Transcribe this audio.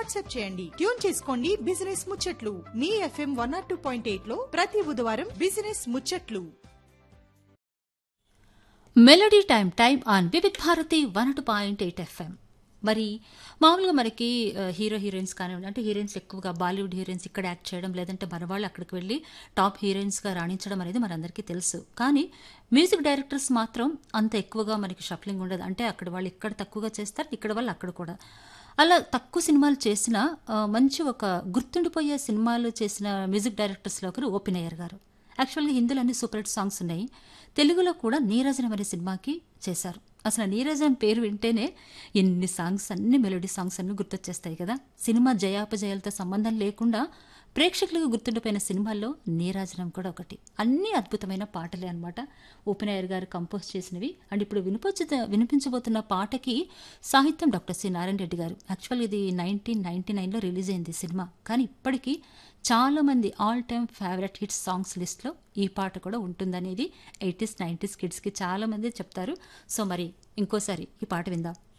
WhatsApp చేయండి tune చేసుకోండి business ముచ్చట్లు మీ FM one nought two point eight లో ప్రతి బుధవారం బిజినెస్ ముచ్చట్లు melody time time on Vividh Bharati one two point eight FM మరి మామూలుగా మనకి ఆ, హీరో హీరోయిన్స్ కానివ్వండి అంటే హీరోయిన్స్ ఎక్కువగా బాలీవుడ్ హీరోయిన్స్ ఇక్కడ యాక్ట్ చేయడం లేదంటే మన వాళ్ళు అక్కడికి వెళ్ళి టాప్ హీరోయిన్స్గా రాణించడం అనేది మనందరికీ తెలుసు కానీ మ్యూజిక్ డైరెక్టర్స్ మాత్రం అంత ఎక్కువగా మనకి షఫ్లింగ్ ఉండదు అంటే అక్కడ వాళ్ళు ఇక్కడ తక్కువగా చేస్తారు ఇక్కడ వాళ్ళు అక్కడ కూడా అలా తక్కువ సినిమాలు చేసిన ఆ, మంచి ఒక గుర్తుండిపోయే సినిమాలు చేసిన మ్యూజిక్ డైరెక్టర్స్లో ఒకరు ఓపెన్ అయ్యర్ గారు యాక్చువల్గా హిందీలో అన్ని సూపర్ హిట్ సాంగ్స్ ఉన్నాయి తెలుగులో కూడా నీరజనం అనే సినిమాకి చేశారు అసలు నీరజన్ పేరు వింటేనే ఎన్ని సాంగ్స్ అన్ని మెలోడీ సాంగ్స్ అన్ని గుర్తొచ్చేస్తాయి కదా సినిమా జయాపజయాలతో సంబంధం లేకుండా ప్రేక్షకులకు గుర్తుండిపోయిన సినిమాల్లో నీరాజనం కూడా ఒకటి అన్ని అద్భుతమైన పాటలే అనమాట ఓపెనయ్యర్ గారు కంపోజ్ చేసినవి అండ్ ఇప్పుడు వినిపించ వినిపించబోతున్న పాటకి సాహిత్యం డాక్టర్ సి నారాయణ రెడ్డి గారు యాక్చువల్ ఇది నైన్టీన్ నైన్టీ నైన్లో రిలీజ్ అయింది ఈ సినిమా కానీ ఇప్పటికీ చాలా మంది all time favourite hit songs లిస్ట్లో ఈ పాట కూడా ఉంటుందనేది ఎయిటీస్ నైంటీస్ కిడ్స్కి చాలా మంది చెప్తారు సో మరి ఇంకోసారి ఈ పాట విందాం